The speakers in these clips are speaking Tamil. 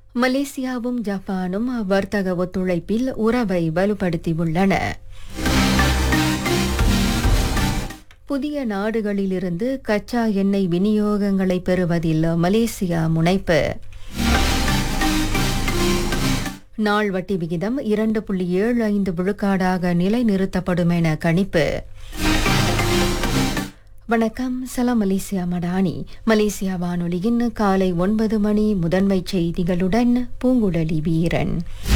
மலேசியாவும் ஜப்பானும் வர்த்தக ஒத்துழைப்பில் உறவை வலுப்படுத்தியுள்ளன புதிய நாடுகளிலிருந்து கச்சா எண்ணெய் விநியோகங்களை பெறுவதில் மலேசியா முனைப்பு நாள் வட்டி விகிதம் இரண்டு புள்ளி ஏழு ஐந்து விழுக்காடாக நிலைநிறுத்தப்படும் என கணிப்பு வணக்கம் சலாம் மலேசியா மடானி மலேசியா வானொலியின் காலை ஒன்பது மணி முதன்மை செய்திகளுடன் பூங்குழலி வீரன்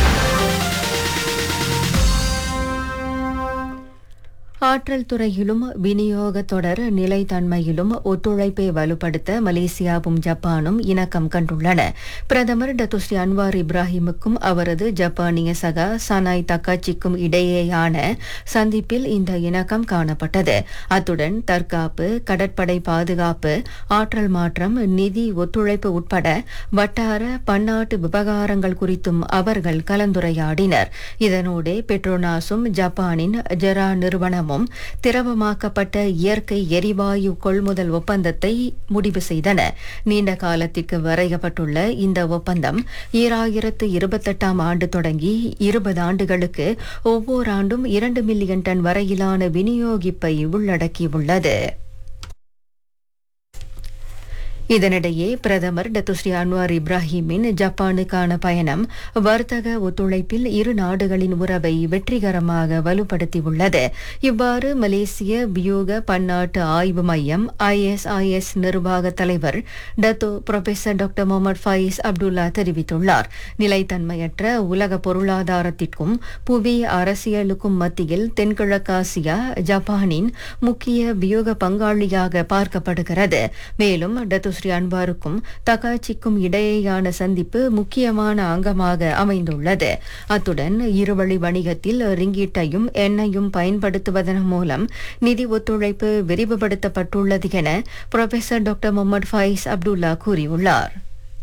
ஆற்றல் துறையிலும் விநியோக தொடர் நிலைத்தன்மையிலும் ஒத்துழைப்பை வலுப்படுத்த மலேசியாவும் ஜப்பானும் இணக்கம் கண்டுள்ளன பிரதமர் டத்துஸ்ரீ அன்வார் இப்ராஹிமுக்கும் அவரது ஜப்பானிய சகா சனாய் தக்காச்சிக்கும் இடையேயான சந்திப்பில் இந்த இணக்கம் காணப்பட்டது அத்துடன் தற்காப்பு கடற்படை பாதுகாப்பு ஆற்றல் மாற்றம் நிதி ஒத்துழைப்பு உட்பட வட்டார பன்னாட்டு விவகாரங்கள் குறித்தும் அவர்கள் கலந்துரையாடினர் இதனோடு பெட்ரோனாஸும் ஜப்பானின் ஜெரா நிறுவனமும் திரவமாக்கப்பட்ட இயற்கை எரிவாயு கொள்முதல் ஒப்பந்தத்தை முடிவு செய்தன நீண்ட காலத்திற்கு வரையப்பட்டுள்ள இந்த ஒப்பந்தம் ஈராயிரத்து இருபத்தெட்டாம் ஆண்டு தொடங்கி இருபது ஆண்டுகளுக்கு ஒவ்வொரு ஆண்டும் இரண்டு மில்லியன் டன் வரையிலான விநியோகிப்பை உள்ளடக்கியுள்ளது இதனிடையே பிரதமர் டத்துஸ்ரீ அன்வார் இப்ராஹிமின் ஜப்பானுக்கான பயணம் வர்த்தக ஒத்துழைப்பில் இரு நாடுகளின் உறவை வெற்றிகரமாக வலுப்படுத்தியுள்ளது இவ்வாறு மலேசிய வியூக பன்னாட்டு ஆய்வு மையம் ஐஎஸ்ஐஎஸ் நிர்வாக தலைவர் Dato professor doctor Mohamed Faiz Abdullah தெரிவித்துள்ளார் நிலைத்தன்மையற்ற உலக பொருளாதாரத்திற்கும் புவி அரசியலுக்கும் மத்தியில் தென்கிழக்காசியா ஜப்பானின் முக்கிய வியூக பங்காளியாக பார்க்கப்படுகிறது மேலும் டத்து ஸ்ரீ அன்வாருக்கும் தகாச்சிக்கும் இடையேயான சந்திப்பு முக்கியமான அங்கமாக அமைந்துள்ளது அத்துடன் இருவழி வணிகத்தில் ரிங்கீட்டையும் எண்ணையும் பயன்படுத்துவதன் மூலம் நிதி ஒத்துழைப்பு விரிவுபடுத்தப்பட்டுள்ளது என professor doctor Mohamed Faiz Abdullah கூறியுள்ளார்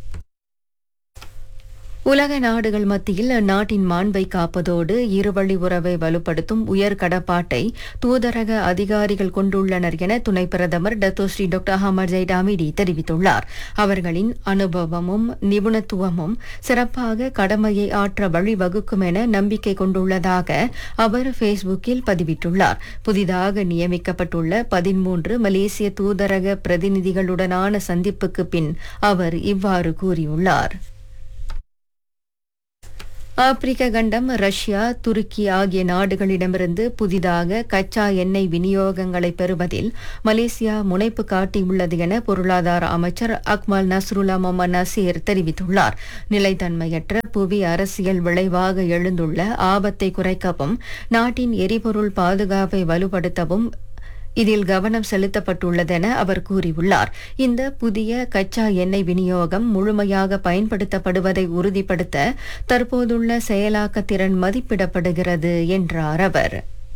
உலக நாடுகள் மத்தியில் நாட்டின் மாண்பை காப்பதோடு இருவழி உறவை வலுப்படுத்தும் உயர் கடப்பாட்டை தூதரக அதிகாரிகள் கொண்டுள்ளனர் என துணை பிரதமர் Dato Sri doctor Ahmad Zahid Hamidi தெரிவித்துள்ளார் அவர்களின் அனுபவமும் நிபுணத்துவமும் சிறப்பாக கடமையை ஆற்ற வழிவகுக்கும் என நம்பிக்கை கொண்டுள்ளதாக அவர் ஃபேஸ்புக்கில் பதிவிட்டுள்ளார் புதிதாக நியமிக்கப்பட்டுள்ள பதிமூன்று மலேசிய தூதரக பிரதிநிதிகளுடனான சந்திப்புக்கு பின் அவர் இவ்வாறு கூறியுள்ளார் ஆப்பிரிக்க கண்டம் ரஷ்யா துருக்கி ஆகிய நாடுகளிடமிருந்து புதிதாக கச்சா எண்ணெய் விநியோகங்களை பெறுவதில் மலேசியா முனைப்பு காட்டியுள்ளது என பொருளாதார அமைச்சர் அக்மல் நஸ்ருல்லா மொஹமத் நசீர் தெரிவித்துள்ளார் நிலைத்தன்மையற்ற புவி அரசியல் விளைவாக எழுந்துள்ள ஆபத்தை குறைக்கவும் நாட்டின் எரிபொருள் பாதுகாப்பை வலுப்படுத்தவும் இதில் கவனம் செலுத்தப்பட்டுள்ளதென அவர் கூறியுள்ளார் இந்த புதிய கச்சா எண்ணெய் விநியோகம் முழுமையாக பயன்படுத்தப்படுவதை உறுதிப்படுத்த தற்போதுள்ள செயலாக்க திறன் மதிப்பிடப்படுகிறது என்றார் அவர்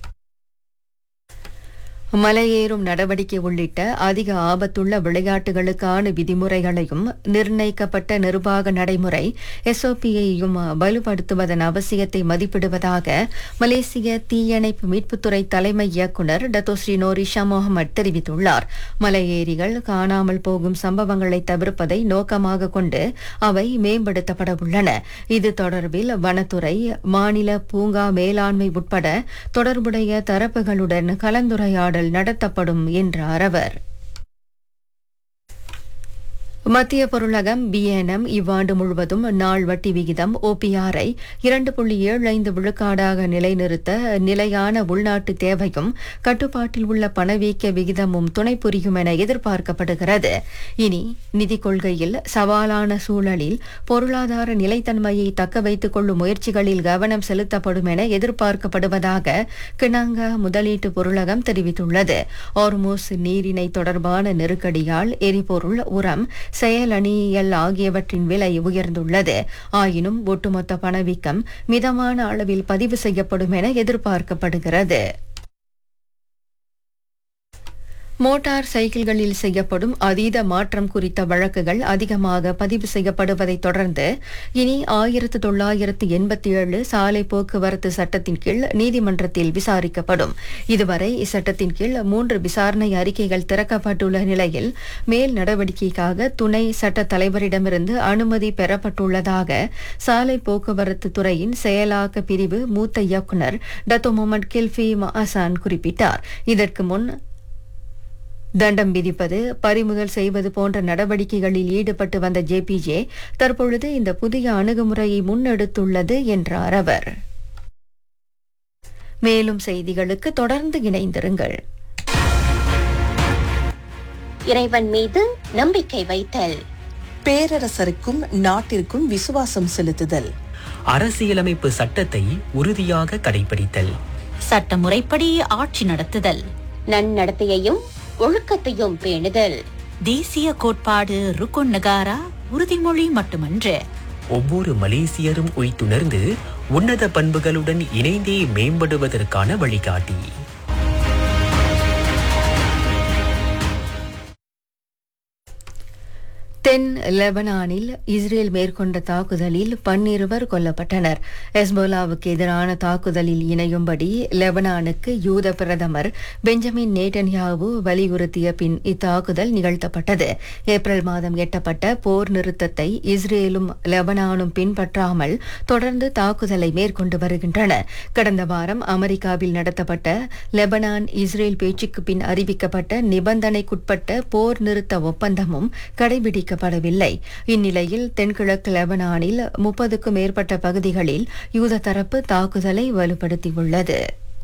மலையேறும் நடவடிக்கை உள்ளிட்ட அதிக ஆபத்துள்ள விளையாட்டுகளுக்கான விதிமுறைகளையும் நிர்ணயிக்கப்பட்ட நிர்வாக நடைமுறை எஸ்ஓபியையும் வலுப்படுத்துவதன் அவசியத்தை மதிப்பிடுவதாக மலேசிய தீயணைப்பு மீட்புத்துறை தலைமை இயக்குநர் டத்தோஸ்ரீ நோரிஷா முகமது தெரிவித்துள்ளார் மலையேறிகள் காணாமல் போகும் சம்பவங்களை தவிர்ப்பதை நோக்கமாக கொண்டு அவை மேம்படுத்தப்பட உள்ளன இது தொடர்பில் வனத்துறை மாநில பூங்கா மேலாண்மை உட்பட தொடர்புடைய தரப்புகளுடன் கலந்துரையாடல் நடத்தப்படும் என்றார் அவர் மத்திய பொருளகம் பிஎன்எம் இவ்வாண்டு முழுவதும் நாள் வட்டி விகிதம் ஓபிஆரை இரண்டு புள்ளி ஏழு ஐந்து விழுக்காடாக நிலைநிறுத்த நிலையான உள்நாட்டு தேவையும் கட்டுப்பாட்டில் உள்ள பணவீக்க விகிதமும் துணை புரியும் என எதிர்பார்க்கப்படுகிறது இனி நிதி கொள்கையில் சவாலான சூழலில் பொருளாதார நிலைத்தன்மையை தக்க வைத்துக் கொள்ளும் முயற்சிகளில் கவனம் செலுத்தப்படும் என எதிர்பார்க்கப்படுவதாக கிணங்கா முதலீட்டு பொருளகம் தெரிவித்துள்ளது ஆர்மோஸ் நீரிணை தொடர்பான நெருக்கடியால் எரிபொருள் உரம் செயலணியியல் ஆகியவற்றின் விலை உயர்ந்துள்ளது ஆயினும் ஒட்டுமொத்த பணவீக்கம் மிதமான அளவில் பதிவு செய்யப்படும் என எதிர்பார்க்கப்படுகிறது மோட்டார் சைக்கிள்களில் செய்யப்படும் அதீத மாற்றம் குறித்த வழக்குகள் அதிகமாக பதிவு செய்யப்படுவதைத் தொடர்ந்து இனி ஆயிரத்து தொள்ளாயிரத்து எண்பத்தி ஏழு சாலை போக்குவரத்து சட்டத்தின் கீழ் நீதிமன்றத்தில் விசாரிக்கப்படும் இதுவரை இச்சட்டத்தின் கீழ் மூன்று விசாரணை அறிக்கைகள் திறக்கப்பட்டுள்ள நிலையில் மேல் நடவடிக்கைக்காக துணை சட்ட தலைவரிடமிருந்து அனுமதி பெறப்பட்டுள்ளதாக சாலை போக்குவரத்து துறையின் செயலாக்க பிரிவு மூத்த இயக்குநர் டத்தோ முகமது கில்ஃபி மஹசான் குறிப்பிட்டார் இதற்கு முன் தண்டம் விதிப்பது பறிமுதல் செய்வது போன்ற நடவடிக்கைகளில் ஈடுபட்டு வந்த ஜேபிஜே தற்பொழுது இந்த புதிய அணுகுமுறையை முன்னெடுத்துள்ளது என்றார் அவர் மேலும் செய்திகளுக்கு தொடர்ந்து இணைந்திருங்கள் இறைவன் மீது நம்பிக்கை வைத்தல் பேரரசருக்கும் நாட்டிற்கும் விசுவாசம் செலுத்துதல் அரசியலமைப்பு சட்டத்தை உறுதியாக கடைபிடித்தல் சட்டமுறைப்படி ஆட்சி நடத்துதல் நன்னடத்தையையும் ஒழுக்கத்தையும் பேணுதல் தேசிய கோட்பாடு ருக்குன் நகாரா உறுதிமொழி மட்டுமன்று ஒவ்வொரு மலேசியரும் உய்த்துணர்ந்து உன்னத பண்புகளுடன் இணைந்தே மேம்படுவதற்கான வழிகாட்டி தென் லெபனானில் இஸ்ரேல் மேற்கொண்ட தாக்குதலில் பன்னிருவர் கொல்லப்பட்டனர் எஸ்போலாவுக்கு எதிரான தாக்குதலில் இணையும்படி லெபனானுக்கு யூத பிரதமர் பெஞ்சமின் நேட்டன்யாவு வலியுறுத்திய பின் இத்தாக்குதல் நிகழ்த்தப்பட்டது ஏப்ரல் மாதம் எட்டப்பட்ட போர் நிறுத்தத்தை இஸ்ரேலும் லெபனானும் பின்பற்றாமல் தொடர்ந்து தாக்குதலை மேற்கொண்டு வருகின்றன கடந்த வாரம் அமெரிக்காவில் நடத்தப்பட்ட லெபனான் இஸ்ரேல் பேச்சுக்கு பின் அறிவிக்கப்பட்ட நிபந்தனைக்குட்பட்ட போர் நிறுத்த ஒப்பந்தமும் கடைபிடிக்கப்படவில்லை இந்நிலையில் தென்கிழக்கு லெபனானில் முப்பதுக்கும் மேற்பட்ட பகுதிகளில் யூத தரப்பு தாக்குதலை வலுப்படுத்தியுள்ளது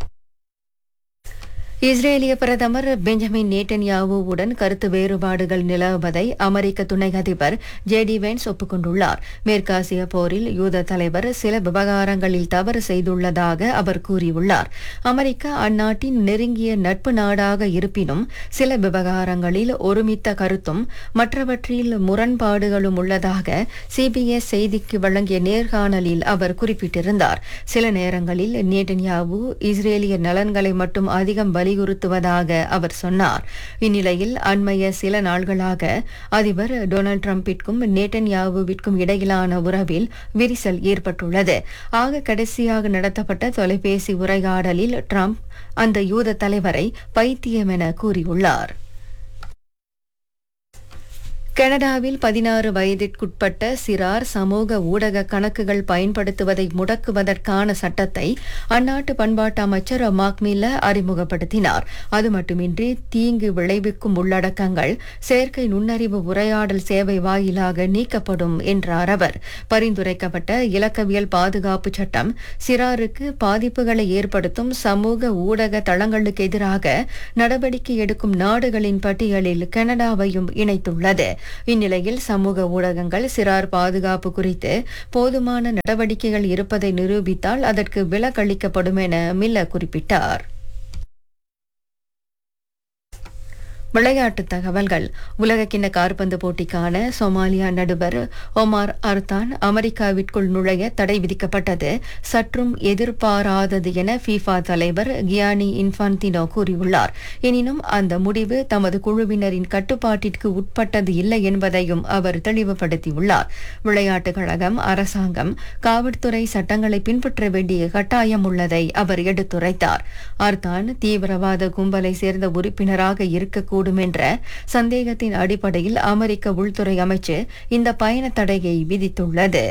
இஸ்ரேலிய பிரதமர் பெஞ்சமின் நேட்டன்யாவுவுடன் கருத்து வேறுபாடுகள் நிலவுவதை அமெரிக்க துணை அதிபர் ஜேடி வென்ஸ் ஒப்புக்கொண்டுள்ளார் மேற்காசிய போரில் யூத தலைவர் சில விவகாரங்களில் தவறு செய்துள்ளதாக அவர் கூறியுள்ளார் அமெரிக்கா அந்நாட்டின் நெருங்கிய நட்பு நாடாக இருப்பினும் சில விவகாரங்களில் ஒருமித்த கருத்தும் மற்றவற்றில் முரண்பாடுகளும் உள்ளதாக சிபிஎஸ் செய்திக்கு வழங்கிய நேர்காணலில் அவர் குறிப்பிட்டிருந்தார் சில நேரங்களில் நேட்டன்யாவு இஸ்ரேலிய நலன்களை மட்டும் அதிகம் வலியுறுத்துவதாக அவர் சொன்னார் இந்நிலையில் அண்மைய சில நாள்களாக அதிபர் டொனால்டு டிரம்பிற்கும் நேட்டன்யாவுவிற்கும் இடையிலான உறவில் விரிசல் ஏற்பட்டுள்ளது ஆக கடைசியாக நடத்தப்பட்ட தொலைபேசி உரையாடலில் டிரம்ப் அந்த யூத தலைவரை பைத்தியம் என கூறியுள்ளார் கனடாவில் பதினாறு வயதிற்குட்பட்ட சிறார் சமூக ஊடக கணக்குகள் பயன்படுத்துவதை முடக்குவதற்கான சட்டத்தை அந்நாட்டு பண்பாட்டு அமைச்சர் மார்க் மில்ல அறிமுகப்படுத்தினார் அது மட்டுமின்றி தீங்கு விளைவிக்கும் உள்ளடக்கங்கள் செயற்கை நுண்ணறிவு உரையாடல் சேவை வாயிலாக நீக்கப்படும் என்றார் அவர் பரிந்துரைக்கப்பட்ட இலக்கவியல் பாதுகாப்பு சட்டம் சிறாருக்கு பாதிப்புகளை ஏற்படுத்தும் சமூக ஊடக தளங்களுக்கு எதிராக நடவடிக்கை எடுக்கும் நாடுகளின் பட்டியலில் கனடாவையும் இணைத்துள்ளது இந்நிலையில் சமூக ஊடகங்கள் சிறார் பாதுகாப்பு குறித்து போதுமான நடவடிக்கைகள் இருப்பதை நிரூபித்தால் அதற்கு விலக்களிக்கப்படும் என மில்ல குறிப்பிட்டார் விளையாட்டுத் தகவல்கள் உலகக்கிண்ண காற்பந்து போட்டிக்கான சொமாலியா நடுவர் ஒமார் அர்தான் அமெரிக்காவிற்குள் நுழைய தடை விதிக்கப்பட்டது சற்றும் எதிர்பாராதது என ஃபீஃபா தலைவர் கியானி இன்ஃபான்டினோ கூறியுள்ளார் எனினும் அந்த முடிவு தமது குழுவினரின் கட்டுப்பாட்டிற்கு உட்பட்டது இல்லை என்பதையும் அவர் தெளிவுபடுத்தியுள்ளார் விளையாட்டுக் கழகம் அரசாங்கம் காவல்துறை சட்டங்களை பின்பற்ற வேண்டிய கட்டாயம் உள்ளதை அவர் எடுத்துரைத்தார் அர்தான் தீவிரவாத கும்பலை சேர்ந்த உறுப்பினராக இருக்கக்கூடும் என்ற சந்தேகத்தின் அடிப்படையில் அமெரிக்க உள்துறை அமைச்சு இந்த பயண தடையை விதித்துள்ளது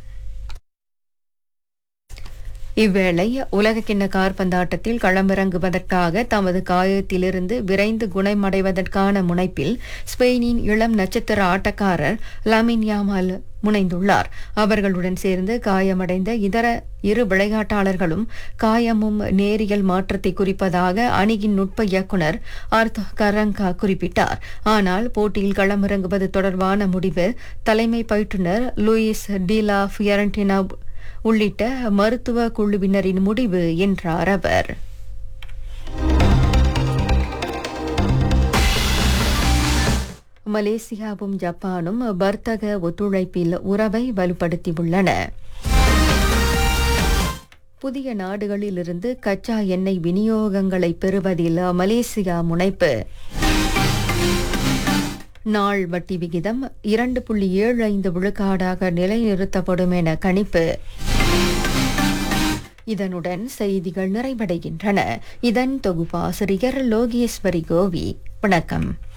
இவ்வேளை உலகக்கிண்ண காற்பந்தாட்டத்தில் களமிறங்குவதற்காக தமது காயத்திலிருந்து விரைந்து குணமடைவதற்கான முனைப்பில் ஸ்பெயினின் இளம் நட்சத்திர ஆட்டக்காரர் லமின் யாமால் முனைந்துள்ளார் அவர்களுடன் சேர்ந்து காயமடைந்த இதர இரு விளையாட்டாளர்களும் காயமும் நேரியல் மாற்றத்தை குறிப்பதாக அணியின் நுட்ப இயக்குனர் ஆர்த் கரங்கா குறிப்பிட்டார் ஆனால் போட்டியில் களமிறங்குவது தொடர்பான முடிவு தலைமை பயிற்றுனர் லூயிஸ் டிலா ஃபியரண்டினா உள்ளிட்ட மருத்துவ குழுவினரின் முடிவு என்றார் அவர் மலேசியாவும் ஜப்பானும் வர்த்தக ஒத்துழைப்பில் உறவை வலுப்படுத்தியுள்ளன புதிய நாடுகளிலிருந்து கச்சா எண்ணெய் விநியோகங்களை பெறுவதில் மலேசியா முனைப்பு நாள் வட்டி விகிதம் இரண்டு புள்ளி ஏழு ஐந்து விழுக்காடாக நிலைநிறுத்தப்படும் என கணிப்பு இதனுடன் செய்திகள் நிறைவடைகின்றன இதன் தொகுப்பாசிரியர் லோகேஸ்வரி கோவி வணக்கம்